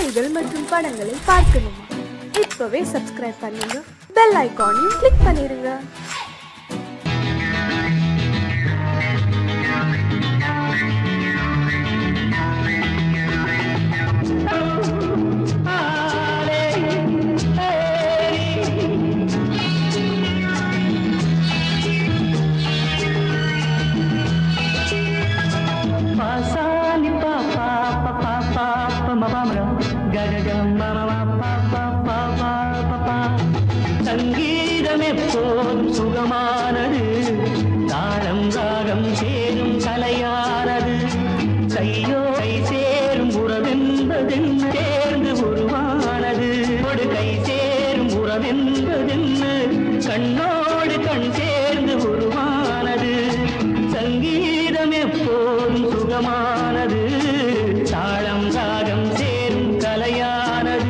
கதைகள் மற்றும் படங்களை பார்க்கணுமா இப்பவே சப்ஸ்கிரைப் பண்ணுங்க பெல் ஐகானையும் கிளிக் பண்ணிருங்க பாசாலி பா பா பா பா பா பா ம பா ம ர. க க க ம ம ம பா பா பா பா பா பா. சங்கீதம் எப்போதும் சுகமானது தாளம் ராகம் சேரும் கலையானது கையோ கை சேரும் உறவென்பதென்ன சேர்ந்து உருவானது ஒரு கை சேரும் உறவென்பதென்ன கண்ணோடு கண் சேர்ந்து உருவானது சங்கீதம் எப்போதும் சுகமானது தாளம் ராகம் சேரும் கலையானது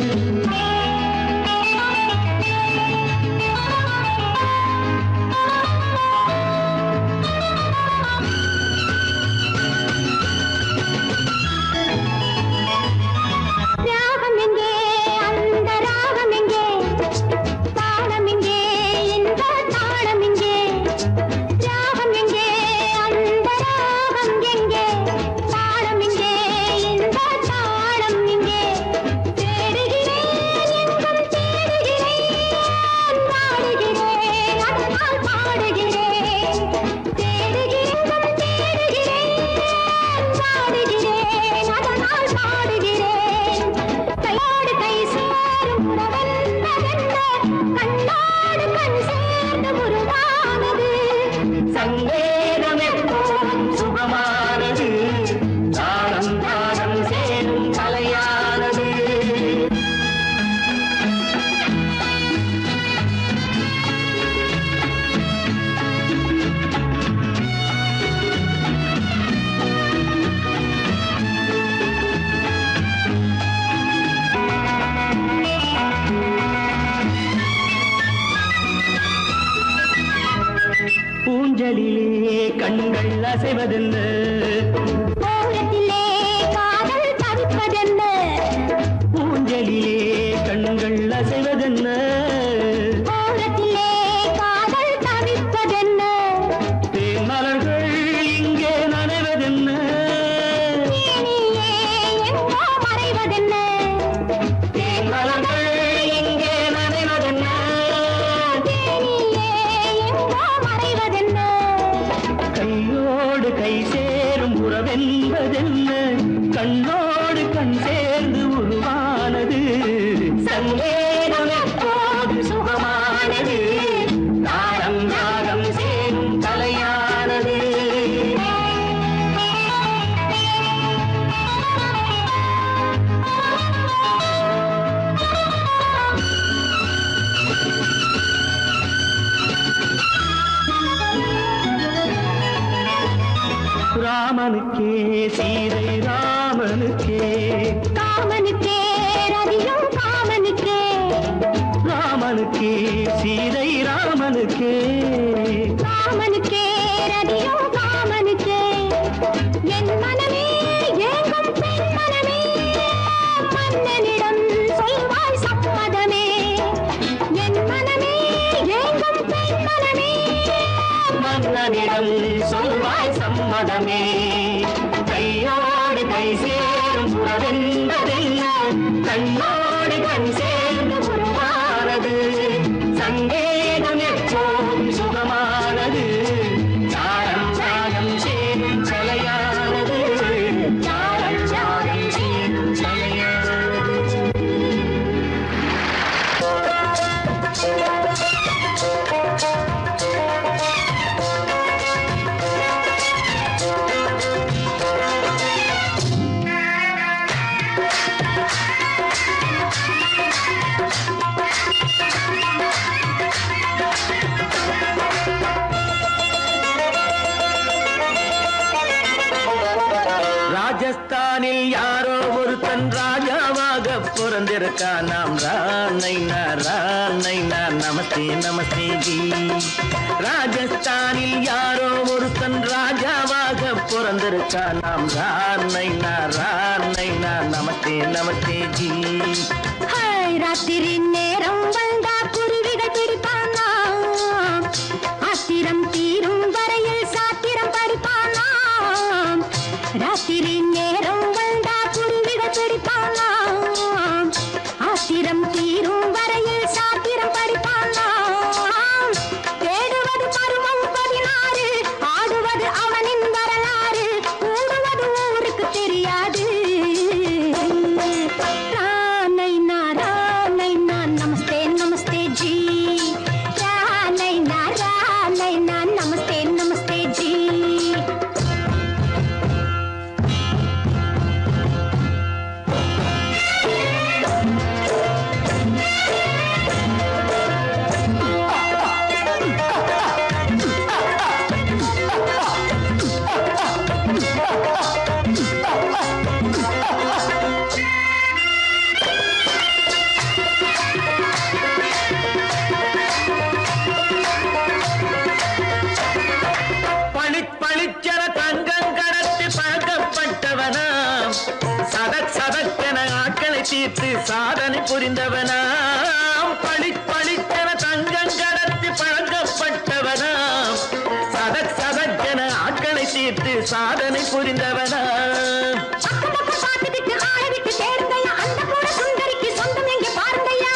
ராகம் எங்கே அந்த ராகம் எங்கே தாளம் எங்கே இந்த தாளம் எங்கே ராகம் எங்கே அந்த ராகம் எங்கே தாளம் எங்கே இந்த தாளம் எங்கே தேடுகிறேன் எங்கும் தேடுகிறேன் பாடுகிறேன் அதனால் பாடுகிறேன் தேடுகிறேன் எங்கும் தேடுகிறேன் பாடுகிறேன் அதனால் பாடுகிறேன் கையோடு கை சேரும் உறவென்பதென்ன கண்ணோடு கண் சேர்ந்து உருவானது சங்கீதம் எப்போதும் சுகமானது தாளம் ராகம் சேரும் கலையானது பூஞ்சலிலே கண்கள் அசைவதென்ன ஓரத்திலே காதல் தவிப்பதென்ன பூஞ்சலிலே கண்கள் அசைவதென்ன ஓரத்திலே காதல் தவிப்பதென்ன தேன் மலர்கள் இங்கே நனைவதென்ன தேனியே எங்கோ மறைவதென்ன தேன் மலர்கள் இங்கே நனைவதென்ன தேனியே எங்கோ மறைவதென்ன கையோடு கை சேரும் உறவென்பதென்ன கண்ணோடு கண் சேர்ந்து உருவானது சங்கேதம் எப்போது சுகமானது தாளம் ராகம் சேரும் கலையானது ராமனுக்கே சீதை ராமனுக்கே காமனுக்கே ரதியும் காமனுக்கே ராமனுக்கே சீதை ராமனுக்கே காமனுக்கே ரதியும் காமனுக்கே என் மனமே ஏங்கும் பெண் மனமே மன்னனிடம் சொல்வாய் சம்மதமே என் மனமே ஏங்கும் பெண் மனமே மன்னனிடம் சொல்வாய் சம்மதமே கையோடு கை சேரும் உறவென்பதென்ன கண்ணோடு கண் சேர்ந்து உருவானது சங்கேதம் எப்போதும் சுகமானது தாளம் ராகம் சேரும் கலையானது தாளம் ராகம் சேரும் கலையானது ராஜஸ்தானில் யாரோ ஒருத்தன் ராஜாவாக பிறந்திருக்கான் நாம் ராணைனா ராணைனா நமஸ்தே நமஸ்தே ஜி ராஜஸ்தானில் யாரோ ஒருத்தன் ராஜாவாக பிறந்த பிறந்திருக்கா நாம் ராணைனா ராணைனா நமஸ்தே நமஸ்தே ஜி ஹாய், ராத்திரி நேரம் வந்தா குருவிகள் பிடிப்பானா ஆத்திரம் தீரும் வரையில் சாத்திரம் படிப்பானா ராத்திரி நேரம் வந்தா குருவிகள் பிடிப்பானா ஆத்திரம் தீரும் வரையில் சாத்திரம் படிப்பானா தேடுவது பருவம் பதினாறு ஆடுவது அவனின் வரலாறு கூடுவது ஊருக்கு தெரியாது ரானைனா ரானைனா நமஸ்தே நமஸ்தே ஜி ரானைனா ரானைனா நமஸ்தே நமஸ்தே ஜி பளிச் பளிச்சென தங்கம் கடத்தி பழக்கப்பட்டவனாம் சதக் சதக்கென ஆட்களை தீர்த்து சாதனை புரிந்தவனாம் பளிச் பளிச்சென தங்கம் கடத்தி பழக்கப்பட்டவனாம் சதக் சதக்கென ஆட்களை தீர்த்து சாதனை புரிந்தவனாம் பக்கம் பக்கம் பார்த்துட்டு ஆளை விட்டு தேடுங்கய்யா அந்த கூட சுந்தரிக்கு சொந்தம் எங்க பாருங்கய்யா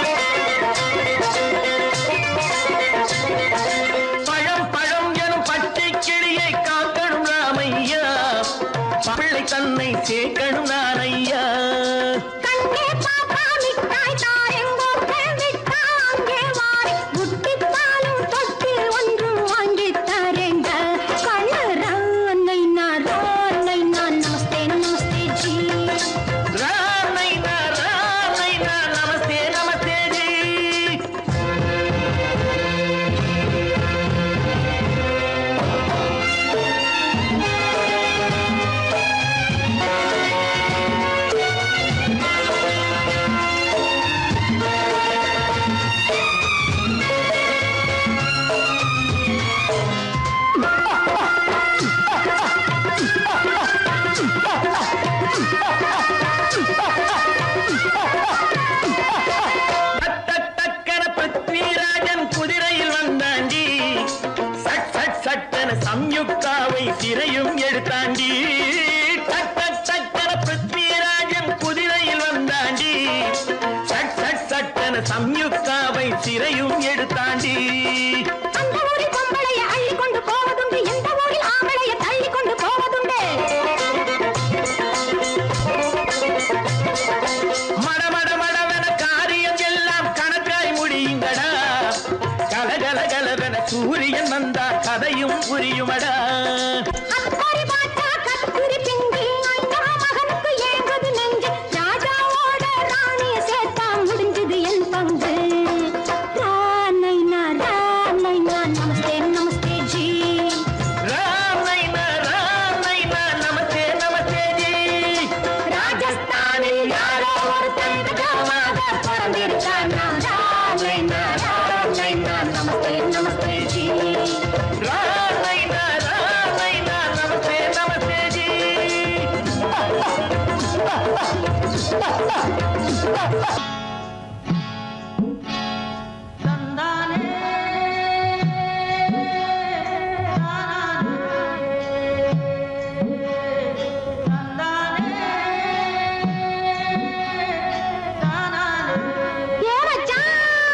பழம் பழம் எனும் பச்சை கிளியை காக்கணும் ராமையா பிள்ளை தன்னை சேர்க்கணும் நான் ஐயா கண்ணே பாப்பா மிட்டாய் தாரெங்கோ கேள்விட்டா அங்கே வாரி புட்டி பாலும் தொட்டு ஒன்று வாங்கி தரேங்க கண்ணு ரானை நான் ரானை நான் நமஸ்தே நமஸ்தே ஜி ராமைனா ராமைனா நமஸ்தே நமஸ்தே ஜி டக் டக் டக்கென பிருத்விராஜன் குதிரையில் வந்தாண்டி சட் சட் சட்டென சம்யுக்தாவை சிறையும் எடுத்தாண்டி டக் டக் டக்கென பிருத்விராஜன் குதிரையில் வந்தாண்டி சட் சட் சட்டென சம்யுக்தாவை சிறையும் எடுத்தாண்டி அந்த ஊரில் பொம்பளைய அள்ளி கொண்டு போவதுண்டு எந்த ஊரில் ஆம்பளைய தள்ளி கொண்டு போவதுண்டு மட மட மடவென காரியம் எல்லாம் கணக்காய் முடியுங்கடா கலகல கலவென சூரியன் வந்தா கதையும் புரியுமடா அக்கறை பார்த்தா கத்திரி பிஞ்சு அண்ணா மகனுக்கு ஏங்குது நெஞ்சு ராஜாவோட ராணிய சேர்த்தா முடிஞ்சது என் பங்கு ரானைனா ரானைனா நமஸ்தே நமஸ்தே ஜி ராமைனா ராமைனா நமஸ்தே நமஸ்தே ஜி ராஜஸ்தானில் யாரோ ஒருத்தன் ராஜாவாக பிறந்திருக்கானா ரானைனா ரானைனா நமஸ்தே நமஸ்தே ஜி ராமைனா ராமைனா நமஸ்தே நமஸ்தே ஜி ஏ மச்சான்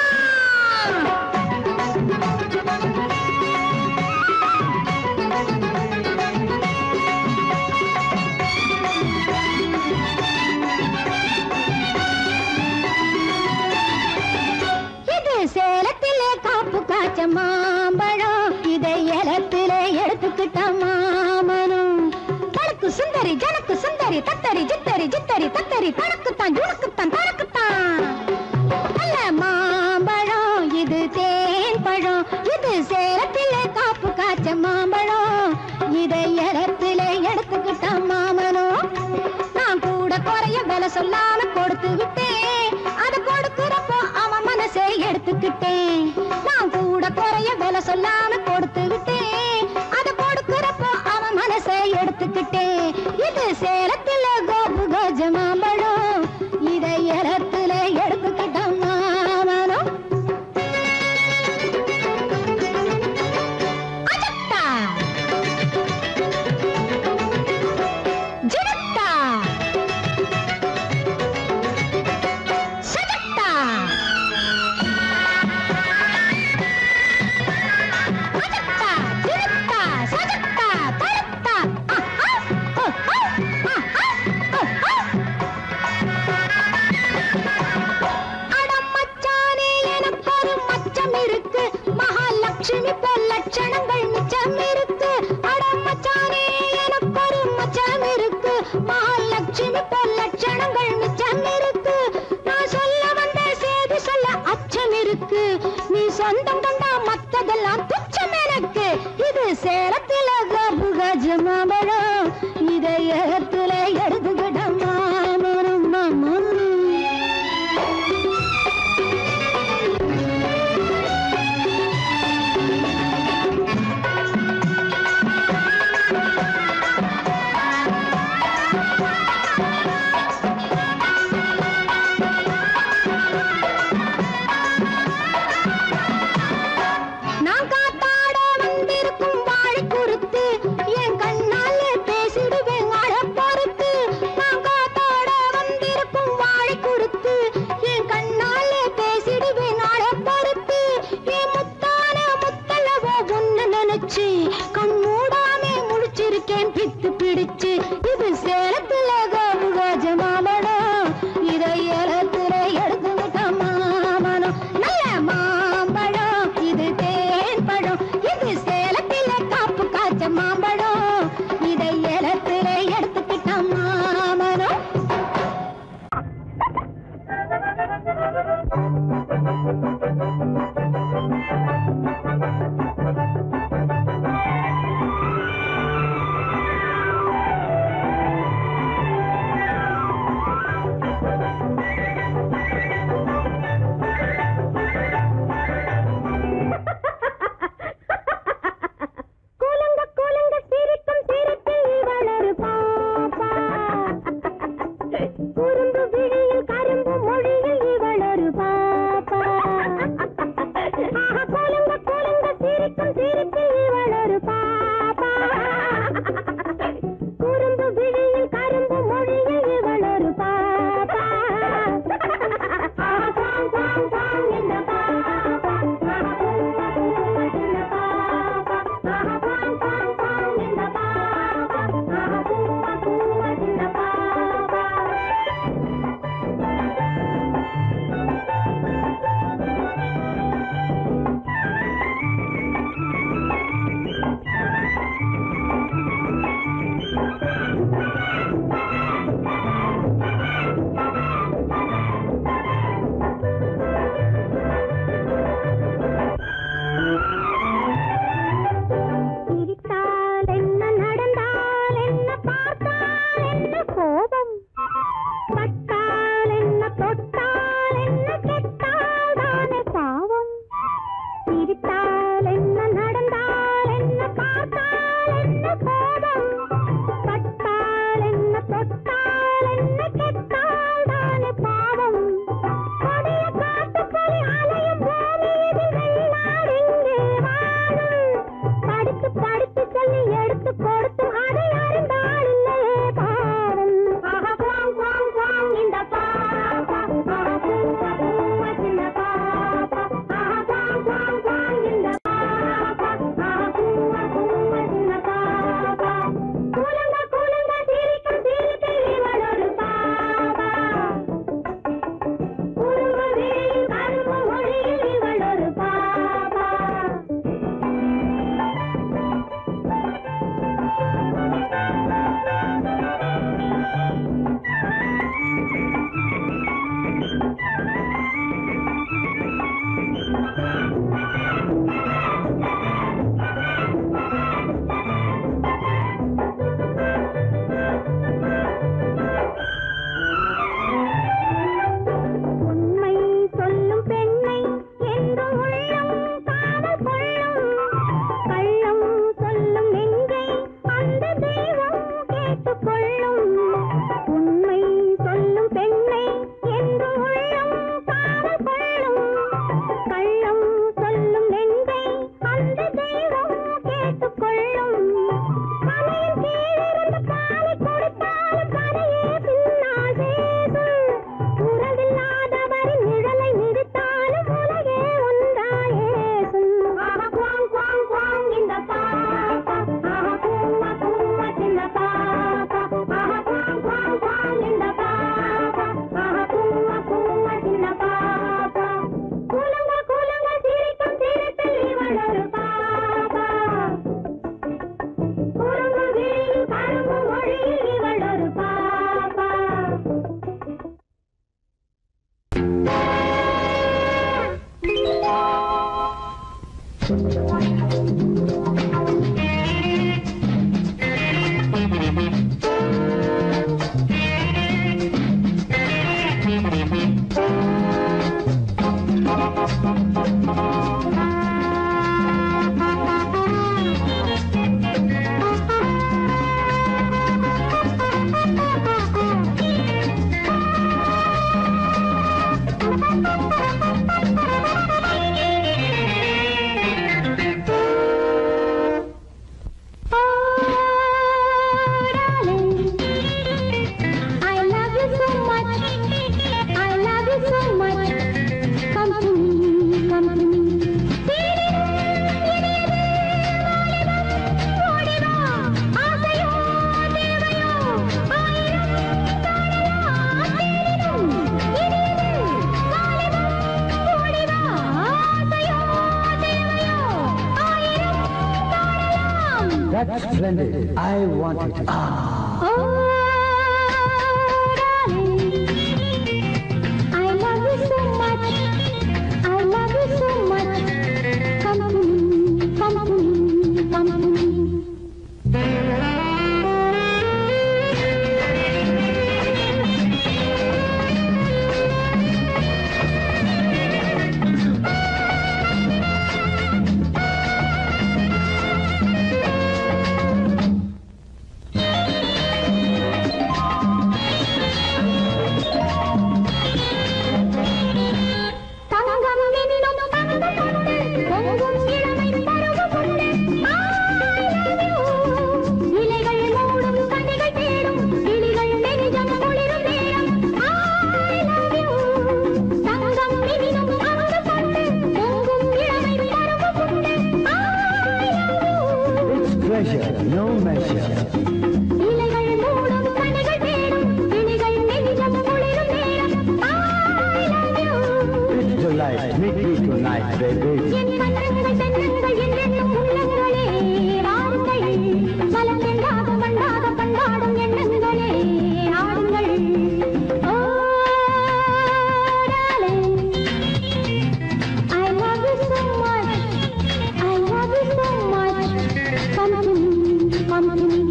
இது சேலத்திலே காப்பு காய்ச்ச மாம்பழம் இதை ஏலத்திலே எடுத்துக்கிட்ட மாமனம் தனக்கு சுந்தரி ஜனக்கு சுந்தரி தத்தரி ஜித்தரி ஜித்தரி தத்தரி தனக்குத்தான் ஜுனக்குத்தான் தனக்குத்தான் நல்ல மாம்பழம் இது தேன் பழம் இது சேலத்திலே காப்பு காய்ச்ச மாம்பழம் இதை ஏலத்திலே எடுத்துக்கிட்ட மாமனம் நான் கூட குறைய விலை சொல்லாம கொடுத்து விட்டேன் அது கொடுக்கிறப்போ அவன் மனசை எடுத்துக்கிட்டேன் நான் கூட குறைய விலை சொல்லாம கொடுத்து விட்டேன் அது கொடுக்கிறப்போ அவன் மனசை எடுத்து சொந்தம் கண்டா மத்ததெல்லாம் துச்சம் எனக்கு இது சேலத்தில கபு கஜமாம்பழம் இதயத்துல எடுத்துக்கிட்ட மாமனும் மாமனும் நான் காத்தாட வந்திருக்கும் வாழை குறுத்து என் கண்ணாலே பேசிடுவேன் அழ பொறுத்து நான் காத்தாட வந்திருக்கும் வாழை குறுத்து என் கண்ணாலே பேசிடுவேன் அழ பொறுத்து என் முத்தான முத்தலவோ ஒன்னு நினைச்சு கண் மூடாமே முழிச்சிருக்கேன் பித்து பிடிச்சு இது சேலத்துல கோபு கஜமாமடம் இதை ஏலத்துல எடுத்துக்கிட்ட மாமனம் நல்ல மாம்பழம் இது தேன் பழம் இது சேலத்தில காப்பு காய்ச்ச மாம்பழம் இதை ஏலத்துல எடுத்துக்கிட்ட மாமனம் குலுங்க குலுங்க சிரிக்கும் சிரிப்பில் வளரு பாப்பா குறும்பு விழியில் கரும்பு மொழியில் இவளொரு பாப்பா ஆஹா, குலுங்க குலுங்க சிரிக்கும் சிரிப்பில் இவளொரு பாப்பா குறும்பு விழியில் கரும்பு மொழியில் இவளொரு பாப்பா ஆஹா, பாம், பாம், பாம், இந்த பாப்பா. ஆஹா, பூவா, பூவா, இந்த பாப்பா. ஆஹா, பாம், பாம், பாம், இந்த பாப்பா. ஆஹா, பூவா, பூவா, இந்த பாப்பா. சிரித்தால் என்ன நடந்தால் என்ன பார்த்தால் என்ன கோபம் பட்டால் என்ன தொட்டால் என்ன கெட்டால் தானே பாவம் சிரித்தால் என்ன நடந்தால் என்ன பார்த்தால் என்ன கோபம் பட்டால் என்ன தொட்டால் என்ன கெட்டால் தானே பாவம் கொடிய காட்டுப்புலி அலையும் பூமி இதில் வெள்ளாடு இங்கே வாழும் படித்து படித்து சொல்லி எடுத்து கொடுத்து அதை அறிந்தாள் இல்லையே பாவம் ஆஹா, குவாங், குவாங், குவாங், இந்த பாப்பா That's splendid. I want it. Ah. Oh, darling, I love you so much. I love you so much. Come to me, come to me, come to me. தங்கம் எனினும் தங்க கொண்டு பொங்கும் இளமை பருவ கொண்டு இலைகள் மூடும் கனிகள் தேடும் கிளிகள் நெஞ்சம் குளிரும் நேரம் தங்கம் எனினும் தங்க கொண்டு பொங்கும் இளமை பருவ கொண்டு It's pleasure, no measure. இலைகள் மூடும் கனிகள் தேடும் கிளிகள் நெஞ்சம் குளிரும் நேரம் It's delight. Meet me tonight, baby. என் மன்றங்கள் தென்னங்கள் என்றென்னும் உள்ளங்களே வாருங்கள் மலர்ந்தெண்டாக வண்டாக பண்பாடும் எண்ணங்களே ஆடுங்கள் ஓ darling, I love you so much. I love you so much. Come to me, come to me.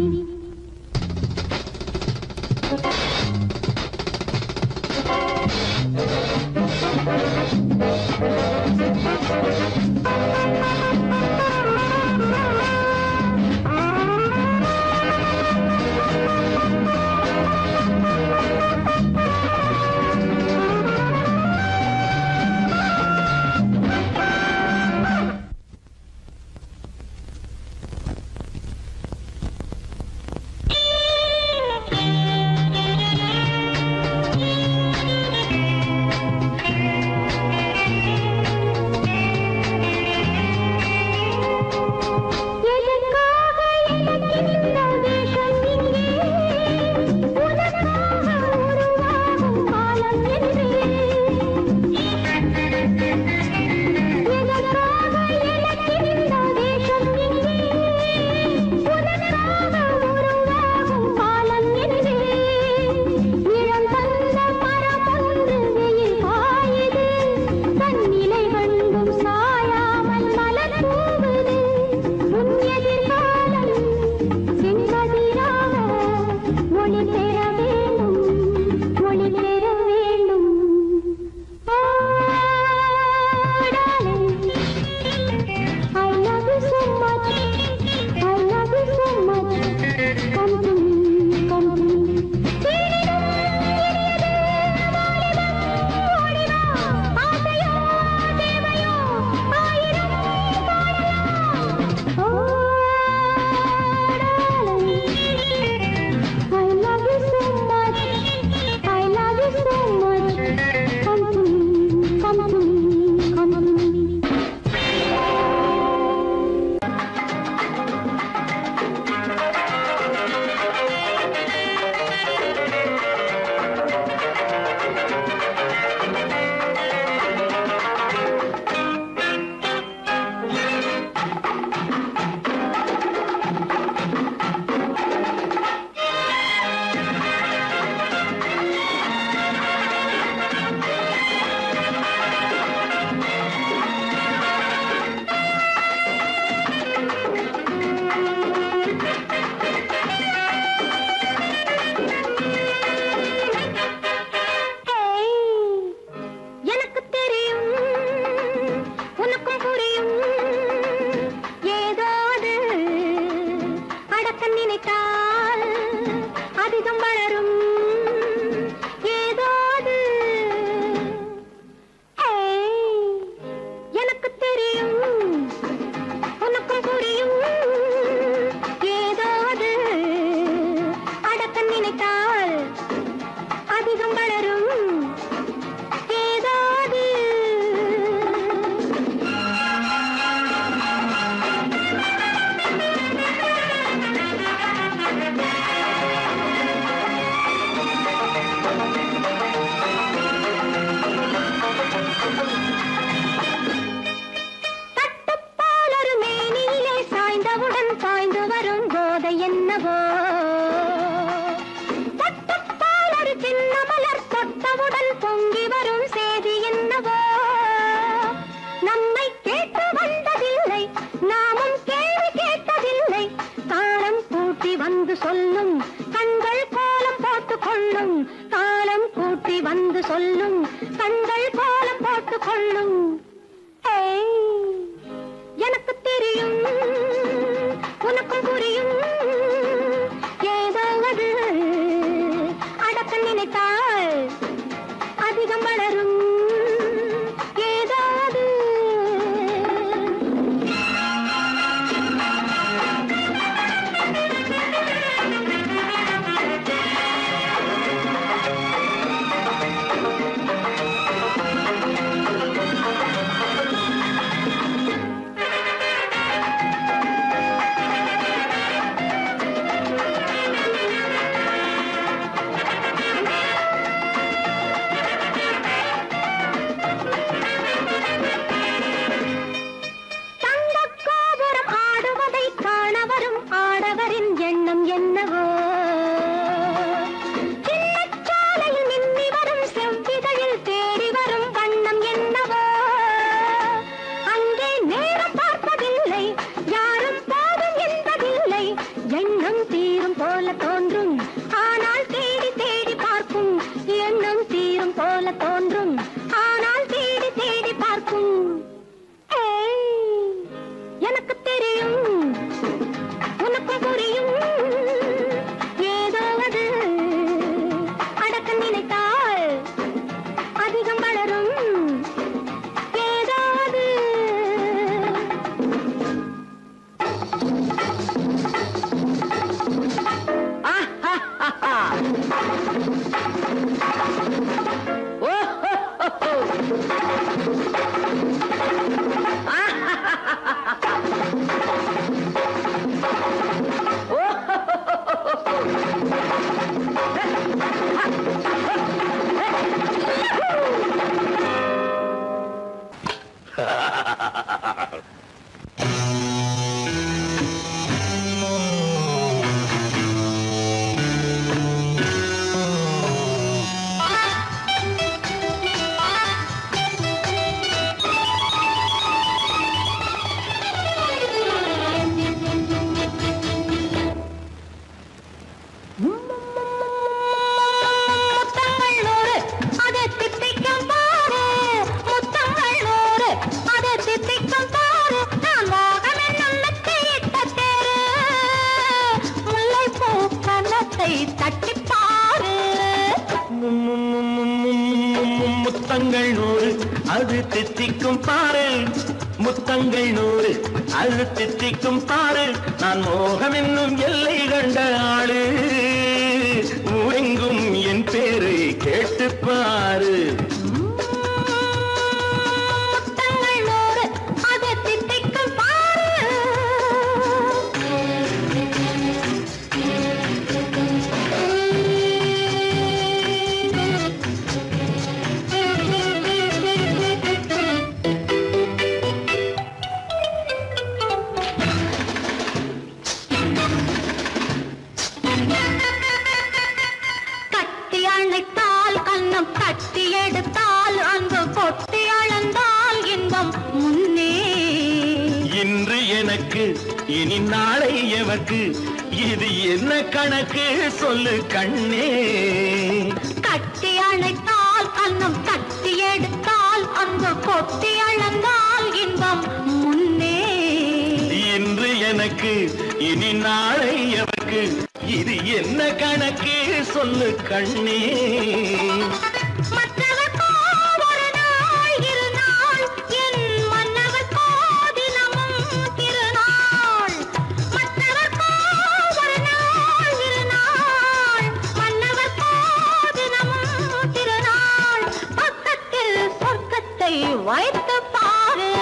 பொங்கி வரும் செய்தி என்னவோ நம்மை கேட்டு வந்ததில்லை நாமும் கேள்வி கேட்டதில்லை காலம் கூட்டி வந்து சொல்லும் கண்கள் கோலம் போட்டு கொள்ளும் காலம் கூட்டி வந்து சொல்லும் கண்கள் கோலம் போட்டு கொள்ளும் ஏய், எனக்கு தெரியும் உனக்கும் புரியும் ஏதோ அது அடக்க நினைத்தால் அதிகம் வளரும் ஏதோ அது தங்கக் கோபுரம் ஆடுவதை காண வரும் ஆடவரின் எண்ணம் என்னவோ சின்னச் சாலையில் மின்னி வரும் செவ்விதழில் தேடி வரும் வண்ணம் என்னவோ அங்கே நேரம் பார்ப்பதில்லை யாரும் போதும் என்பதில்லை எண்ணம் தீரும் போல தோன்றும் ஆனால் தேடி தேடி பார்க்கும் எண்ணம் தீரும் போல தோன்றும் ஆனால் தேடி தேடி பார்க்கும் ஏய், எனக்கு தெரியும் உனக்கும் புரியும் ஏதோ அது அடக்க நினைத்தால் அதிகம் வளரும் ஏதோ அது முத்தங்கள் நூறு அதை தித்திக்கும் பாரு முத்தங்கள் நூறு அதை தித்திக்கும் பாரு நான் மோகம் என்னும் மெத்தையிட்ட தேரு முல்லை பூ கன்னத்தை தட்டி பாரு முத்தங்கள் நூறு அது தித்திக்கும் பாரு முத்தங்கள் நூறு அது தித்திக்கும் பாரு நான் மோகம் என்னும் எல்லை கண்ட ஆளு ஊரெங்கும் என் பேரை கேட்டு பாரு முத்தங்கள் நூறு அதை தித்திக்கும் பாரு கட்டி அணைத்தால் கண்ணம் கட்டி எடுத்தால் அன்பு கொட்டி அளந்தால் இன்பம் முன்னே இன்று எனக்கு இனி நாளை எவக்கு இது என்ன கணக்கு சொல்லு கண்ணே கட்டி அணைத்தால் கண்ணம் கட்டி எடுத்தால் அன்பு கொட்டி அளந்தால் இன்பம் முன்னே இன்று எனக்கு இனி நாளை எவக்கு இது என்ன கணக்கு சொல்லு கண்ணே மற்றவர்க்கோ ஒரு நாள் இரு நாள் என் மன்னவர்க்கோ தினமும் திருநாள் மற்றவர்க்கோ ஒரு நாள் இரு நாள் மன்னவர்க்கோ தினமும் திருநாள் பக்கத்தில் சொர்க்கத்தை வைத்து பாரு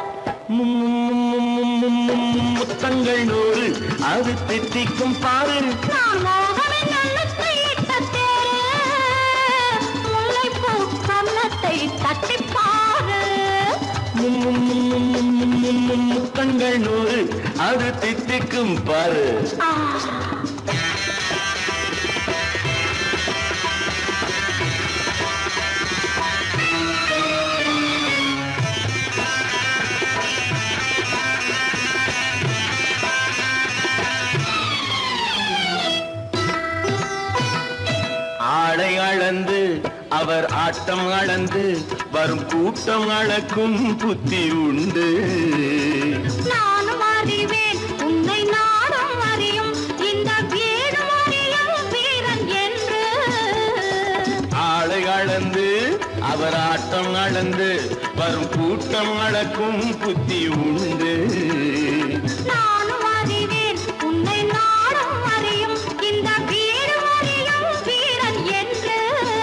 முத்தங்கள் நூறு அது தித்திக்கும் பாரு நான் மோகமின் நல்லத்தை இட்ட தேரு முல்லைப்பூ கன்னத்தை தட்டிப் பாரு முத்தங்கள் நூறு அது தித்திக்கும் பாரு ஆ அவர் ஆட்டம் அளந்து வரும் கூட்டம் அளக்கும் புத்தி உண்டு நானும் அறிவேன் உன்னை நாடும் அறியும் இந்த வீடு அறியும் வீரன் என்று ஆளை அளந்து அவர் ஆட்டம் அளந்து வரும் கூட்டம் அளக்கும் புத்தி உண்டு நானும் அறிவேன் உன்னை நாடும் அறியும் இந்த வீடு அறியும் வீரன் என்று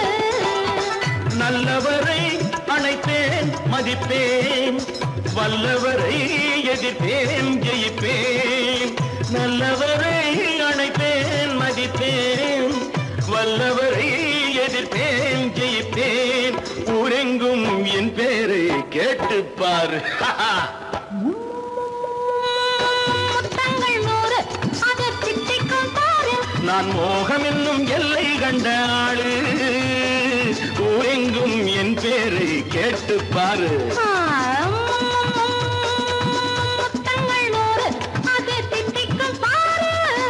நல்லவரை அணைப்பேன் மதிப்பேன் வல்லவரை எதிர்ப்பேன் ஜெயிப்பேன் நல்லவரை அணைப்பேன் மதிப்பேன் வல்லவரை எதிர்ப்பேன் ஜெயிப்பேன் ஊரெங்கும் என் பேரை கேட்டுப்பார் முத்தங்கள் நூறு அது திட்டிக்கும் பாரு நான் மோகம் என்னும் எல்லை கண்ட ஆளு ஊரெங்கும் என் பேரை கேட்டுப்பாரு முத்தங்கள் நூறு அது திட்டிக்கும் பாரு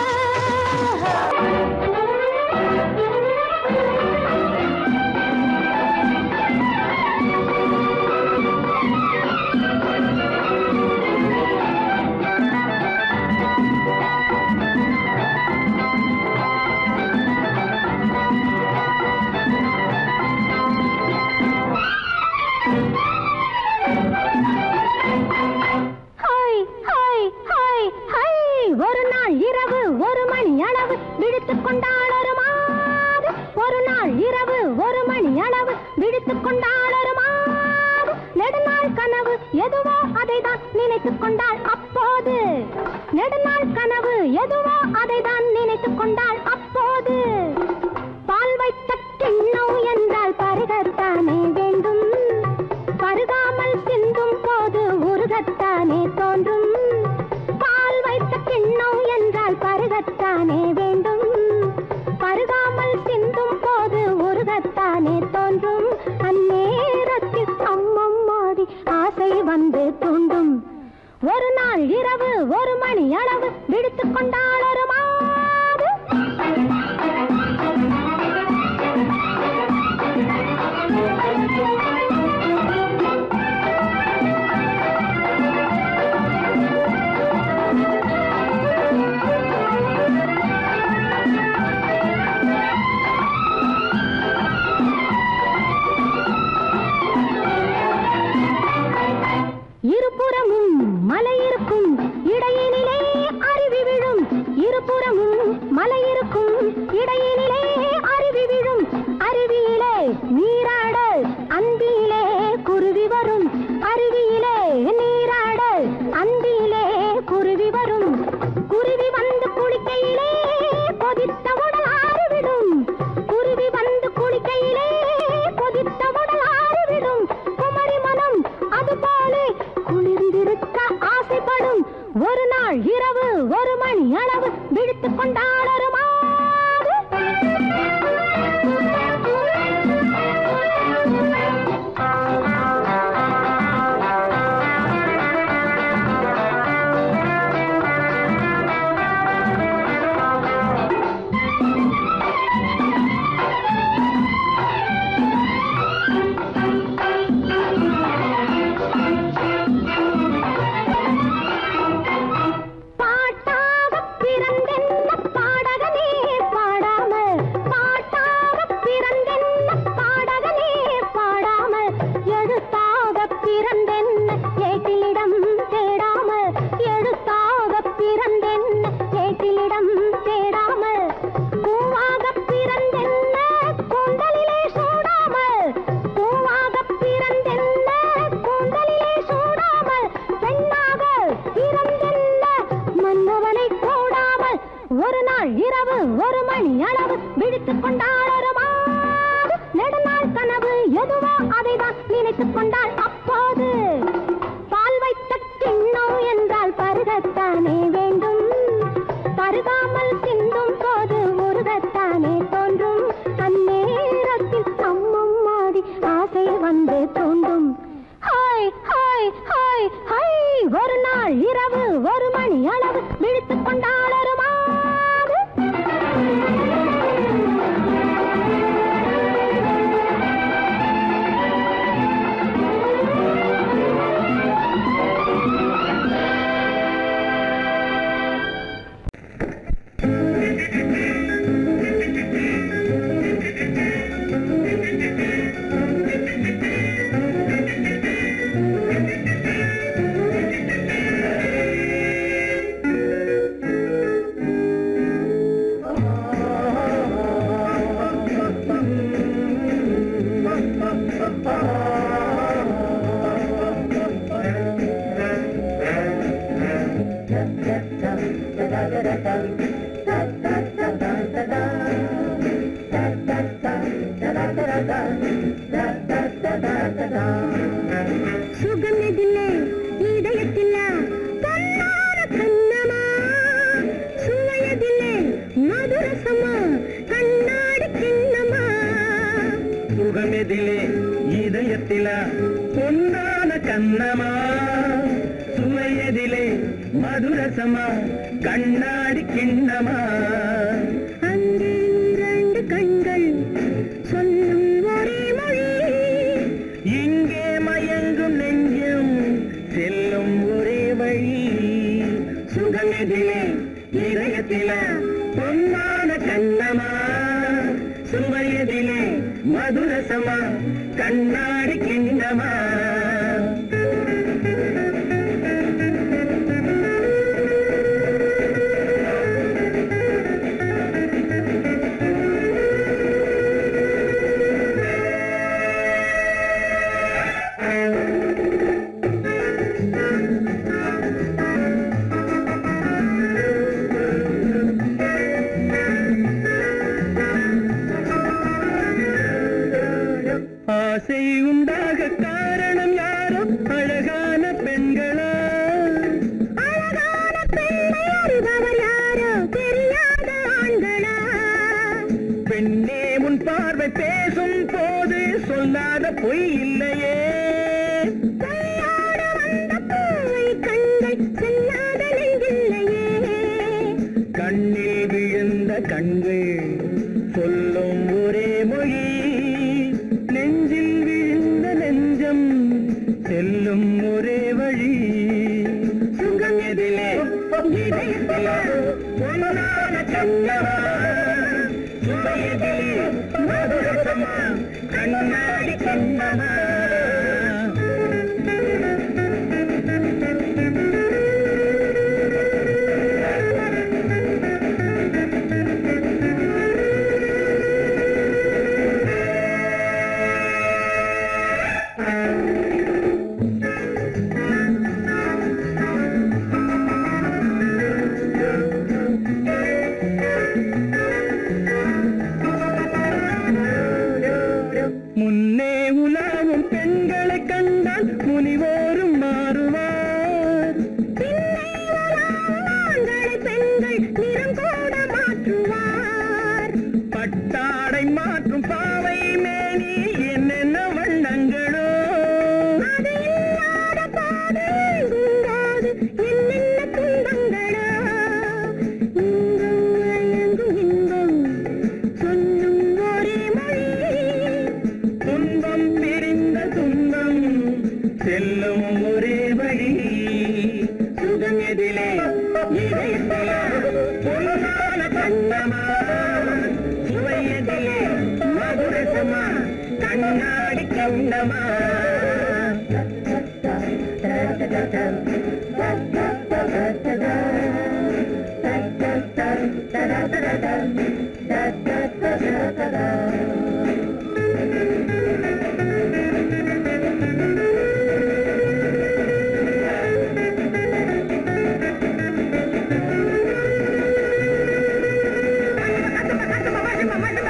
ஹாய் ஹாய் ஹாய் ஹாய் ஒரு நாள் இரவு ஒரு மணி அளவு விழித்துக் கொண்டாள் ஒரு மாது ஒரு நாள் இரவு ஒரு மணி அளவு விழித்துக் கொண்டாள் ஒரு மாது நெடுநாள் கனவு எதுவோ அதை தான் நினைத்துக் கொண்டாள் அப்போது நெடுநாள் கனவு எதுவோ அதை தான் நினைத்துக் கொண்டாள் அப்போது பால் வைத்த கிண்ணம் என்றால் பருகத்தானே வேண்டும் பருகாமல் சிந்தும் போது உருகத்தானே தோன்றும் பால் வைத்த கிண்ணம் என்றால் பருகத்தானே வேண்டும் பருகாமல் சிந்தும் போது உருகத்தானே தோன்றும் அந்நேரத்தில் அம்மம்மாடி ஆசை வந்து தூண்டும் ஒரு நாள் இரவு ஒரு மணி அளவு விடுத்துக் கொண்டாள் ஒரு மாது இருபுறமும் மலை இருக்கும் இடையினிலே அருவி விழும் இருபுறமும் மலை இருக்கும் இடையினிலே அருவி விழும் அருவியிலே நீராட அந்தியிலே குருவி வரும் அருவியிலே நீராட அந்தியிலே குருவி வரும் குருவி வந்து குளிக்கையிலே கொதித்த உடல் ஆறுவிடும் குருவி வந்து குளிக்கையிலே கொதித்த உடல் ஆறுவிடும் குமரி மனம் அதுபோலே குளிர்ந்திருக்க ஆசைப்படும் ஒரு நாள் இரவு ஒரு மணி அளவு விழித்துக் கொண்டாள் ஒரு மாது பாட்டாக பிறந்தென்ன பாடகனே பாடாமல் பாட்டாக பிறந்தென்ன பாடகனே பாடாமல் எழுத்தாக பிறந்தென்ன ஏட்டிலிடம் தேடாமல் எழுத்தாக பிறந்தென்ன ஏட்டிலிடம் தேடாமல் பூவாக பிறந்தென்ன கூந்தலிலே சூடாமல் பூவாக பிறந்தென்ன கூந்தலிலே சூடாமல் பெண்ணாக பிறந்தென்ன மன்னவனை கூடாமல் ஒரு நாள் இரவு ஒரு மணி அளவு விழித்துக் கொண்டாள் ஒரு மாது நெடுநாள் கனவு எதுவோ அதைதான் நினைத்துக் கொண்டாள் அப்போது பால் வைத்த கிண்ணம் என்றால் பருகத்தானே வேண்டும் பருகாமல் சிந்தும் போது முருகத்தானே தோன்றும் அந்நேரத்தில் அம்மம்மாடி ஆசை வந்து தோன்றும் ஹாய் ஹாய் ஹாய் ஹாய் ஒரு நாள் இரவு ஒரு மணி அளவு விழித்துக் கொண்டாள் ஒரு மாது சுகமெதில்லை இதயத்தில்ல பொன்னான கண்ணமா சுவையதில்லை மதுரசமா கண்ணாடி கிண்ணமா சுகமெதிலே இதயத்தில பொன்னான கண்ணமா சுவையதிலே மதுரசமா கண்ணாடி கிண்ணமா அங்கே இரண்டு கண்கள் சொல்லும் ஒரே மொழி இங்கே மயங்கும் நெஞ்சம் செல்லும் ஒரே வழி சுகமெதிலே இதயத்தில பொன்னான கண்ணமா சுவையதிலே மதுரசமா கண்ணாடி கிண்ணமா ஆசை உண்டாக காரணம் யாரோ அழகான பெண்களா அழகான பெண்ணை அறிபவர் யாரோ தெரியாத ஆண்களா பெண்ணே உன் பார்வை பேசும் போது சொல்லாத பொய் இல்லையே கையோட வந்த பூவை கண்கள் செல்லாத நெஞ்சில்லையே கண்ணில் விழுந்த கண்கள் சொல்லும் ஒரே மொழி நெஞ்சில் விழுந்த நெஞ்சம் செல்லும் ஒரே வழி சுகம் எதிலே இதயத்தில பொன்னான கண்ணவா சுவையதிலே மதுரசமா கண்ணாடி கண்ணவா முன்னே உலாவும் பெண்களை கண்டால் முனிவோரும் மாறுவார் ஆண்களை பெண்கள் நிறம் கூட மாற்றுவார் பட்டாடை மாற்றும் பாவை மேனி என்னென்ன வண்ணங்களோ அது இல்லாத பாதை எங்குங்காது என்னென்ன துன்பங்களோ இங்கும் மயங்கும் இன்பம் சொல்லும் ஒரே மொழி துன்பம் பிரிந்த துன்பம் செல்லும் ஒரே வழி சுகம் எதிலே இதயத்தில பொன்னான கண்ணமா சுவையதிலே மதுரசமா கண்ணாடி கண்ணமா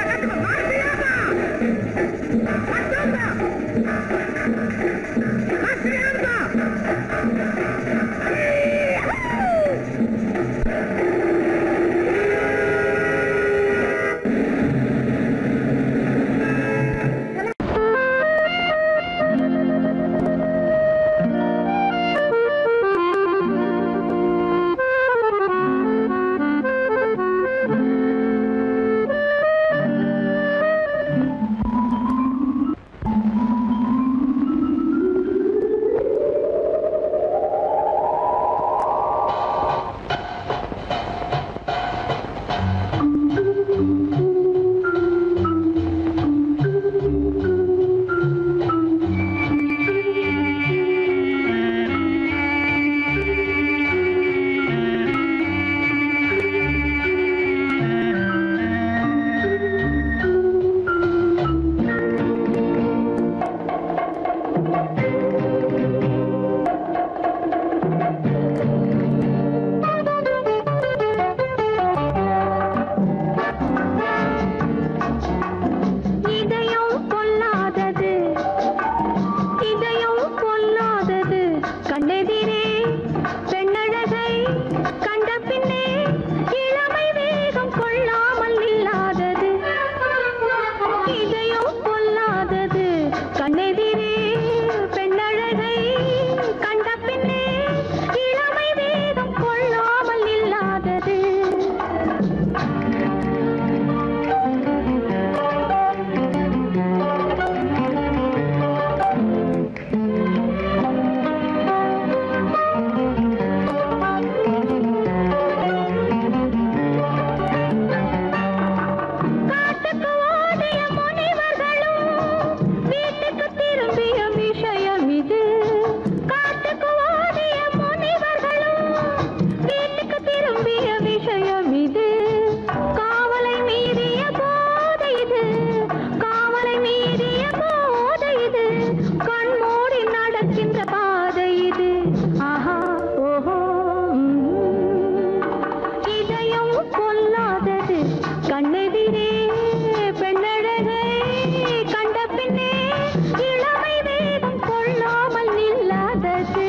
Come கண்மூடி நடக்கின்ற பாதை இது ஆஹா ஓஹோ ம். இதயம் கொல்லாதது கண்ணெதிரே பெண்ணழகை கண்ட பின்னே இளமை வேகம் கொள்ளாமல் நில்லாதது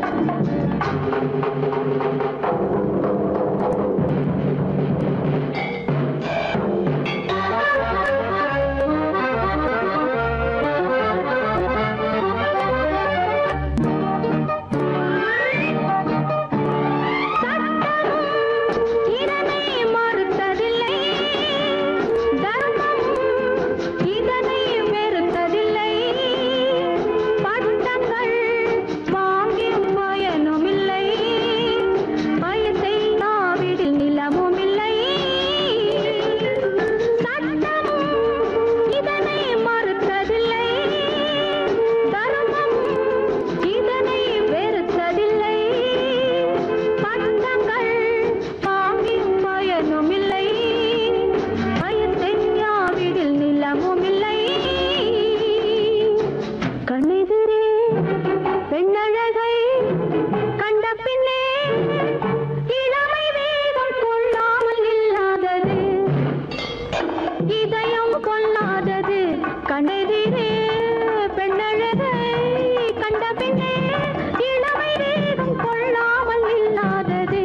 இதனை மறுத்ததில்லை தர்மம் இதனை வெறுத்ததில்லை பட்டங்கள் வாங்கி பயனும் இல்லை பயத்தை நாவிடில் நிலமும் இல்லை சட்டமும் இதனை மறுத்ததில்லை தர்மம் இதனை வெறுத்ததில்லை பட்டங்கள் வாங்கி பயனும் இல்லை பயத்தை யாவிடில் நிலமும் இல்லை கண்ணெதிரே பெண்ணழகை கண்ட பின்னே இளமை வேகம் கொள்ளாமல் இல்லாதது இதயம் கொள்ளாதது கண்ணெதிரே பெண்ணழகை கண்ட பின்னே இளமை வேகம் கொள்ளாமல் இல்லாதது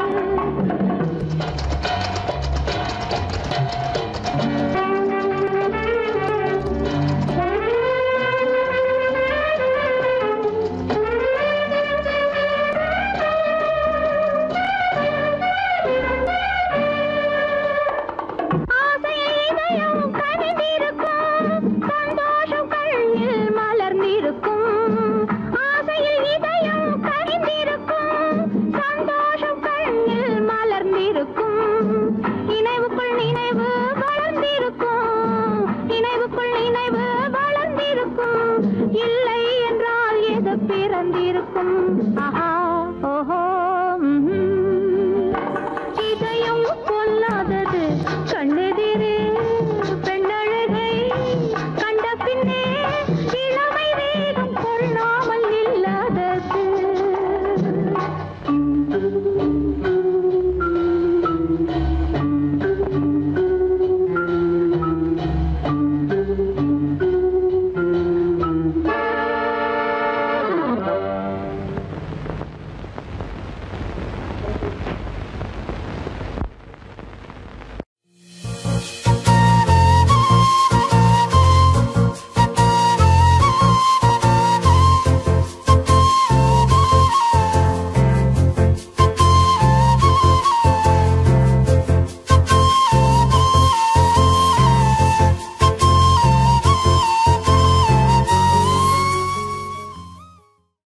ஆசையில் இதயம் கனிந்திருக்கும் சந்தோஷம் கண்ணில் மலர்ந்திருக்கும் ஆசையில் இதயம் கனிந்திருக்கும் சந்தோஷம் கண்ணில் மலர்ந்திருக்கும் நினைவுக்குள் நினைவு வளர்ந்திருக்கும் நினைவுக்குள் நினைவு வளர்ந்திருக்கும் இல்லை என்றால் எது பிறந்திருக்கும் ஆஹா